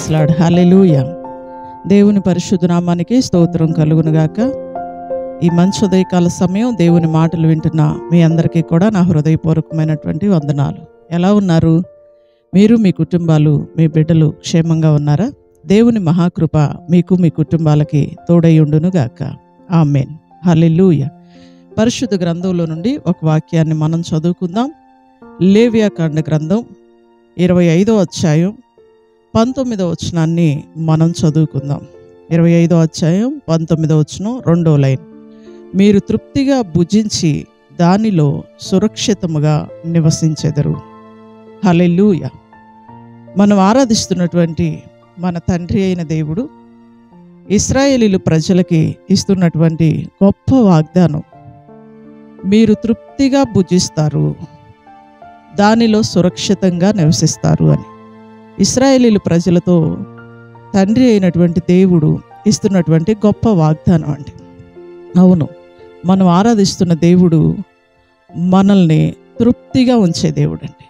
ప్రైస్లాడ్ హల్లెలూయ దేవుని పరిశుద్ధ నామానికి స్తోత్రం కలుగునుగాక ఈ మంచి ఉదయకాల సమయం దేవుని మాటలు వింటున్న మీ అందరికీ కూడా నా హృదయపూర్వకమైనటువంటి వందనాలు ఎలా ఉన్నారు మీరు మీ కుటుంబాలు మీ బిడ్డలు క్షేమంగా ఉన్నారా దేవుని మహాకృప మీకు మీ కుటుంబాలకి తోడయ్యుండును గాక ఆమెన్ హల్లెలూయ పరిశుద్ధ గ్రంథంలో నుండి ఒక వాక్యాన్ని మనం చదువుకుందాం లేవియాకాండ గ్రంథం ఇరవై ఐదో అధ్యాయం పంతొమ్మిదో వచనాన్ని మనం చదువుకుందాం ఇరవై ఐదో అధ్యాయం పంతొమ్మిదో వచనం రెండో లైన్ మీరు తృప్తిగా భుజించి దానిలో సురక్షితముగా నివసించెదరు హలెలూయ మనం ఆరాధిస్తున్నటువంటి మన తండ్రి అయిన దేవుడు ఇస్రాయేలీలు ప్రజలకి ఇస్తున్నటువంటి గొప్ప వాగ్దానం మీరు తృప్తిగా భుజిస్తారు దానిలో సురక్షితంగా నివసిస్తారు అని ఇస్రాయేలీలు ప్రజలతో తండ్రి అయినటువంటి దేవుడు ఇస్తున్నటువంటి గొప్ప వాగ్దానం అండి అవును మనం ఆరాధిస్తున్న దేవుడు మనల్ని తృప్తిగా ఉంచే దేవుడు అండి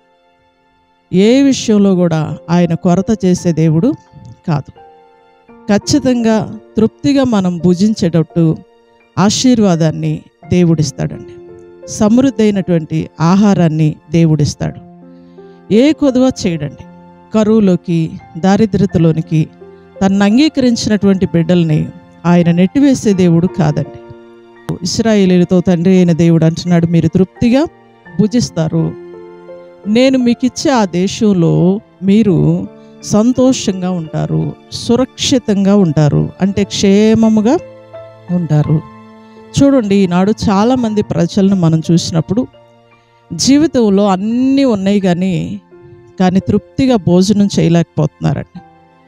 ఏ విషయంలో కూడా ఆయన కొరత చేసే దేవుడు కాదు ఖచ్చితంగా తృప్తిగా మనం భుజించేటట్టు ఆశీర్వాదాన్ని దేవుడిస్తాడండి సమృద్ధి అయినటువంటి ఆహారాన్ని దేవుడిస్తాడు ఏ కొదువ చేయడండి కరువులోకి దారిద్రతలోనికి తను అంగీకరించినటువంటి బిడ్డల్ని ఆయన నెట్టివేసే దేవుడు కాదండి ఇస్రాయేలీలతో తండ్రి అయిన దేవుడు అంటున్నాడు మీరు తృప్తిగా భుజిస్తారు నేను మీకు ఇచ్చే ఆ దేశంలో మీరు సంతోషంగా ఉంటారు సురక్షితంగా ఉంటారు అంటే క్షేమముగా ఉంటారు చూడండి ఈనాడు చాలామంది ప్రజలను మనం చూసినప్పుడు జీవితంలో అన్నీ ఉన్నాయి కానీ కానీ తృప్తిగా భోజనం చేయలేకపోతున్నారండి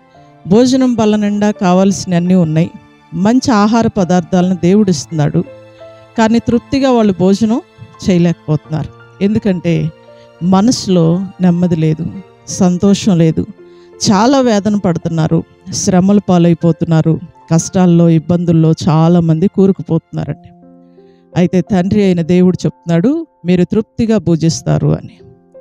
భోజనం వల్ల నిండా కావాల్సినవన్నీ ఉన్నాయి మంచి ఆహార పదార్థాలను దేవుడు ఇస్తున్నాడు కానీ తృప్తిగా వాళ్ళు భోజనం చేయలేకపోతున్నారు ఎందుకంటే మనసులో నెమ్మది లేదు సంతోషం లేదు చాలా వేదన పడుతున్నారు శ్రమలు పాలైపోతున్నారు కష్టాల్లో ఇబ్బందుల్లో చాలామంది కూరుకుపోతున్నారండి అయితే తండ్రి అయిన దేవుడు చెప్తున్నాడు మీరు తృప్తిగా పూజిస్తారు అని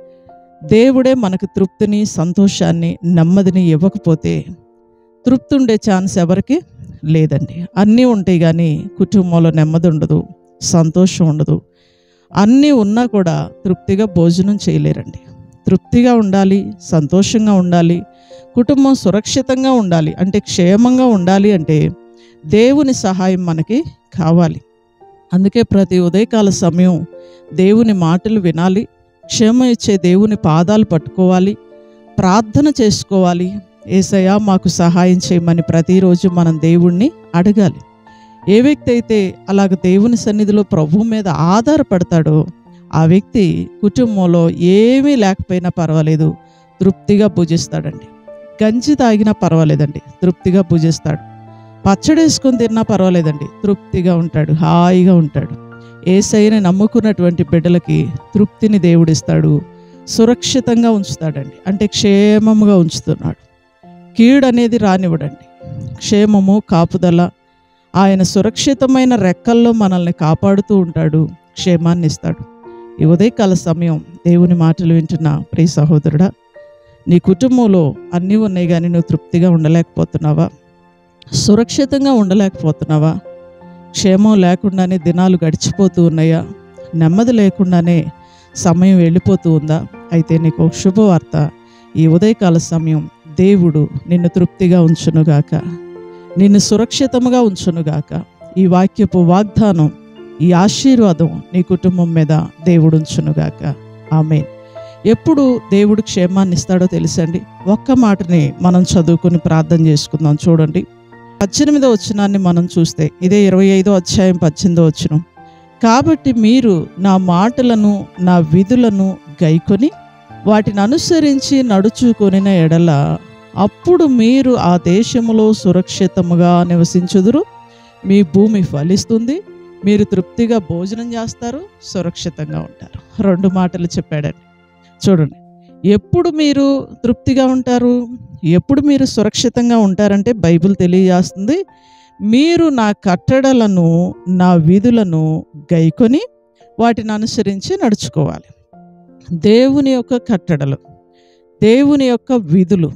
దేవుడే మనకు తృప్తిని సంతోషాన్ని నెమ్మదిని ఇవ్వకపోతే తృప్తి ఉండే ఛాన్స్ ఎవరికి లేదండి అన్నీ ఉంటాయి కానీ కుటుంబంలో నెమ్మది ఉండదు సంతోషం ఉండదు అన్నీ ఉన్నా కూడా తృప్తిగా భోజనం చేయలేరండి తృప్తిగా ఉండాలి సంతోషంగా ఉండాలి కుటుంబం సురక్షితంగా ఉండాలి అంటే క్షేమంగా ఉండాలి అంటే దేవుని సహాయం మనకి కావాలి అందుకే ప్రతి ఉదయకాల సమయం దేవుని మాటలు వినాలి క్షేమం ఇచ్చే దేవుని పాదాలు పట్టుకోవాలి ప్రార్థన చేసుకోవాలి ఏసయ్యా మాకు సహాయం చేయమని ప్రతిరోజు మనం దేవుణ్ణి అడగాలి ఏ వ్యక్తి అయితే అలాగ దేవుని సన్నిధిలో ప్రభు మీద ఆధారపడతాడో ఆ వ్యక్తి కుటుంబంలో ఏమీ లేకపోయినా పర్వాలేదు తృప్తిగా భుజిస్తాడండి గంజి తాగినా పర్వాలేదండి తృప్తిగా భుజిస్తాడు పచ్చడి వేసుకొని తిన్నా పర్వాలేదండి తృప్తిగా ఉంటాడు హాయిగా ఉంటాడు ఏసైని నమ్ముకున్నటువంటి బిడ్డలకి తృప్తిని దేవుడిస్తాడు సురక్షితంగా ఉంచుతాడండి అంటే క్షేమముగా ఉంచుతున్నాడు కీడు అనేది రానివ్వడండి క్షేమము కాపుదల ఆయన సురక్షితమైన రెక్కల్లో మనల్ని కాపాడుతూ ఉంటాడు క్షేమాన్ని ఇస్తాడు ఈ ఉదయకాల సమయం దేవుని మాటలు వింటున్న ప్రియ సహోదరుడా నీ కుటుంబంలో అన్నీ ఉన్నాయి కానీ నువ్వు తృప్తిగా ఉండలేకపోతున్నావా సురక్షితంగా ఉండలేకపోతున్నావా క్షేమం లేకుండానే దినాలు గడిచిపోతూ ఉన్నాయా నెమ్మది లేకుండానే సమయం వెళ్ళిపోతూ ఉందా అయితే నీకు ఒక శుభవార్త ఈ ఉదయకాల సమయం దేవుడు నిన్ను తృప్తిగా ఉంచునుగాక నిన్ను సురక్షితముగా ఉంచునుగాక ఈ వాక్యపు వాగ్దానం ఈ ఆశీర్వాదం నీ కుటుంబం మీద దేవుడు ఉంచునుగాక ఆమె ఎప్పుడు దేవుడు క్షేమాన్ని ఇస్తాడో తెలుసండి ఒక్క మాటని మనం చదువుకుని ప్రార్థన చేసుకుందాం చూడండి పద్దెనిమిదో వచనాన్ని మనం చూస్తే ఇదే ఇరవై ఐదో అధ్యాయం పద్దెనిమిదో వచనం కాబట్టి మీరు నా మాటలను నా విధులను గైకొని వాటిని అనుసరించి నడుచుకొనిన ఎడల అప్పుడు మీరు ఆ దేశములో సురక్షితముగా నివసించుదురు మీ భూమి ఫలిస్తుంది మీరు తృప్తిగా భోజనం చేస్తారు సురక్షితంగా ఉంటారు రెండు మాటలు చెప్పాడండి చూడండి ఎప్పుడు మీరు తృప్తిగా ఉంటారు ఎప్పుడు మీరు సురక్షితంగా ఉంటారంటే బైబిల్ తెలియజేస్తుంది మీరు నా కట్టడలను నా విధులను గైకొని వాటిని అనుసరించి నడుచుకోవాలి దేవుని యొక్క కట్టడలు దేవుని యొక్క విధులు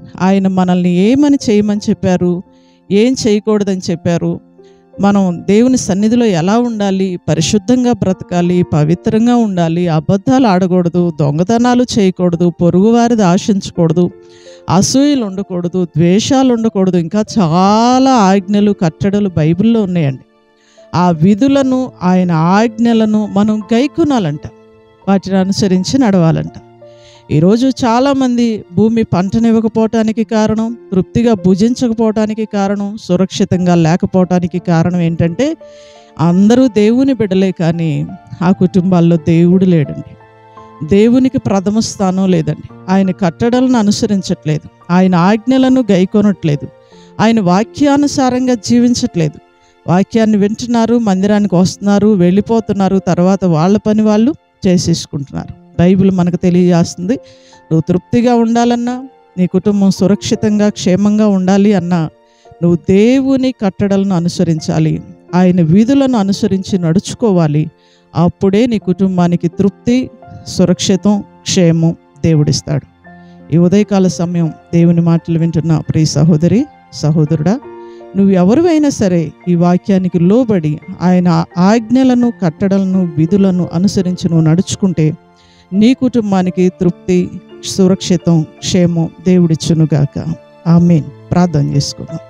ఆయన మనల్ని ఏమని చేయమని చెప్పారు ఏం చేయకూడదని చెప్పారు మనం దేవుని సన్నిధిలో ఎలా ఉండాలి పరిశుద్ధంగా బ్రతకాలి పవిత్రంగా ఉండాలి అబద్ధాలు ఆడకూడదు దొంగతనాలు చేయకూడదు పొరుగువారిది ఆశించకూడదు అసూయలు ఉండకూడదు ద్వేషాలు ఉండకూడదు ఇంకా చాలా ఆజ్ఞలు కట్టడలు బైబిల్లో ఉన్నాయండి ఆ విధులను ఆయన ఆజ్ఞలను మనం గైకొనాలంట వాటిని అనుసరించి నడవాలంట ఈరోజు చాలామంది భూమి పంటనివ్వకపోవటానికి కారణం తృప్తిగా భుజించకపోవటానికి కారణం సురక్షితంగా లేకపోవటానికి కారణం ఏంటంటే అందరూ దేవుని బిడ్డలే కానీ ఆ కుటుంబాల్లో దేవుడు లేడండి దేవునికి ప్రథమ స్థానం లేదండి ఆయన కట్టడలను అనుసరించట్లేదు ఆయన ఆజ్ఞలను గైకొనట్లేదు ఆయన వాక్యానుసారంగా జీవించట్లేదు వాక్యాన్ని వింటున్నారు మందిరానికి వస్తున్నారు వెళ్ళిపోతున్నారు తర్వాత వాళ్ళ పని వాళ్ళు చేసేసుకుంటున్నారు బైబిల్ మనకు తెలియజేస్తుంది నువ్వు తృప్తిగా ఉండాలన్నా నీ కుటుంబం సురక్షితంగా క్షేమంగా ఉండాలి అన్నా నువ్వు దేవుని కట్టడలను అనుసరించాలి ఆయన విధులను అనుసరించి నడుచుకోవాలి అప్పుడే నీ కుటుంబానికి తృప్తి సురక్షితం క్షేమం దేవుడిస్తాడు ఈ ఉదయకాల సమయం దేవుని మాటలు వింటున్న ప్రియ సహోదరి సహోదరుడా నువ్వు ఎవరివైనా సరే ఈ వాక్యానికి లోబడి ఆయన ఆజ్ఞలను కట్టడలను విధులను అనుసరించి నువ్వు నడుచుకుంటే నీ కుటుంబానికి తృప్తి సురక్షితం క్షేమం దేవుడిచ్చునుగాక ఆమెన్ ప్రార్థన చేసుకుందాం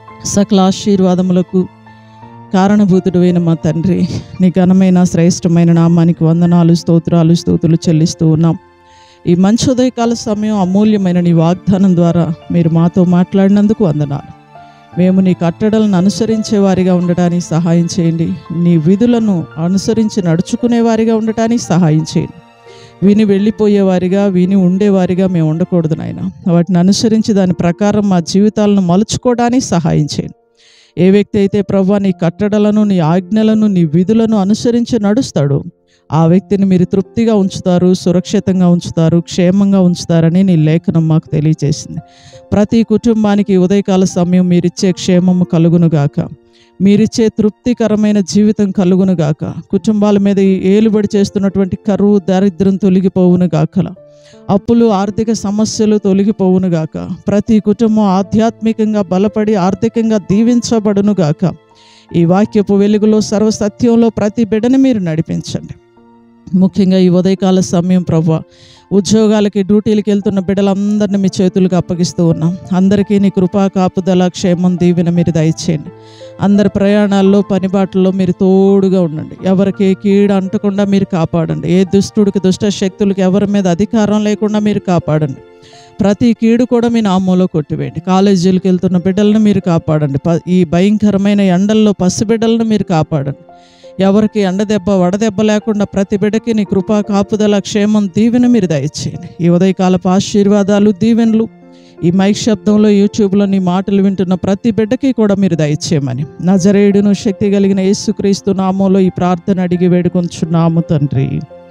సకల ఆశీర్వాదములకు కారణభూతుడు అయిన మా తండ్రి నీ ఘనమైన శ్రేష్టమైన నామానికి వందనాలు స్తోత్రాలు స్తోతులు చెల్లిస్తూ ఉన్నాం ఈ మంచి ఉదయకాల సమయం అమూల్యమైన నీ వాగ్దానం ద్వారా మీరు మాతో మాట్లాడినందుకు వందనాలు మేము నీ కట్టడలను అనుసరించే వారిగా ఉండటానికి సహాయం చేయండి నీ విధులను అనుసరించి నడుచుకునే వారిగా ఉండటానికి సహాయం చేయండి విని వెళ్ళిపోయేవారిగా విని ఉండేవారిగా మేము ఉండకూడదు నాయన వాటిని అనుసరించి దాని ప్రకారం మా జీవితాలను మలుచుకోవడానికి సహాయం చేయండి ఏ వ్యక్తి అయితే ప్రభు నీ కట్టడలను నీ ఆజ్ఞలను నీ విధులను అనుసరించి నడుస్తాడో ఆ వ్యక్తిని మీరు తృప్తిగా ఉంచుతారు సురక్షితంగా ఉంచుతారు క్షేమంగా ఉంచుతారని నీ లేఖనం మాకు తెలియజేసింది ప్రతి కుటుంబానికి ఈ ఉదయకాల సమయం మీరిచ్చే క్షేమము కలుగునుగాక మీరిచ్చే తృప్తికరమైన జీవితం కలుగునుగాక కుటుంబాల మీద ఈ ఏలుబడి చేస్తున్నటువంటి కరువు దారిద్ర్యం తొలగిపోవునుగాక అప్పులు ఆర్థిక సమస్యలు తొలగిపోవునుగాక ప్రతి కుటుంబం ఆధ్యాత్మికంగా బలపడి ఆర్థికంగా దీవించబడునుగాక ఈ వాక్యపు వెలుగులో సర్వసత్యంలో ప్రతి బిడ్డని మీరు నడిపించండి ముఖ్యంగా ఈ ఉదయకాల సమయం ప్రభు ఉద్యోగాలకి డ్యూటీలకు వెళ్తున్న బిడ్డలందరినీ మీ చేతులకు అప్పగిస్తూ ఉన్నాం అందరికీ నీ కృపా కాపుదల క్షేమం దీవెన మీరు దయచేయండి అందరి ప్రయాణాల్లో పనిబాట్లలో మీరు తోడుగా ఉండండి ఎవరికి ఏ కీడు అంటకుండా మీరు కాపాడండి ఏ దుష్టుడికి దుష్ట శక్తులకు ఎవరి మీద అధికారం లేకుండా మీరు కాపాడండి ప్రతి కీడు కూడా మీ నామంలో కొట్టివేయండి కాలేజీలకు వెళ్తున్న బిడ్డలను మీరు కాపాడండి ప- ఈ భయంకరమైన ఎండల్లో పసిబిడ్డలను మీరు కాపాడండి ఎవరికి ఎండదెబ్బ వడదెబ్బ లేకుండా ప్రతి బిడ్డకి నీ కృపా కాపుదల క్షేమం దీవెన మీరు దయచేయండి ఈ ఉదయకాలపు ఆశీర్వాదాలు దీవెనలు ఈ మైక్ శబ్దంలో యూట్యూబ్లో నీ మాటలు వింటున్న ప్రతి బిడ్డకి కూడా మీరు దయచేయమని నజరేయుడును శక్తి కలిగిన యేసుక్రీస్తు నామంలో ఈ ప్రార్థన అడిగి వేడుకొంచున్నాము తండ్రి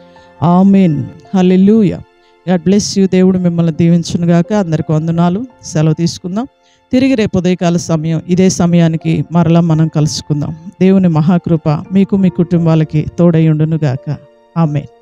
amen hallelujah God bless you దేవుడు మిమ్మల్ని దీవించునుగాక అందరికి వందనాలు సెలవు తీసుకుందాం తిరిగి రేపు ఉదయకాల సమయం ఇదే సమయానికి మరలా మనం కలుసుకుందాం దేవుని మహాకృప మీకు మీ కుటుంబాలకి తోడై ఉండునుగాక ఆమెన్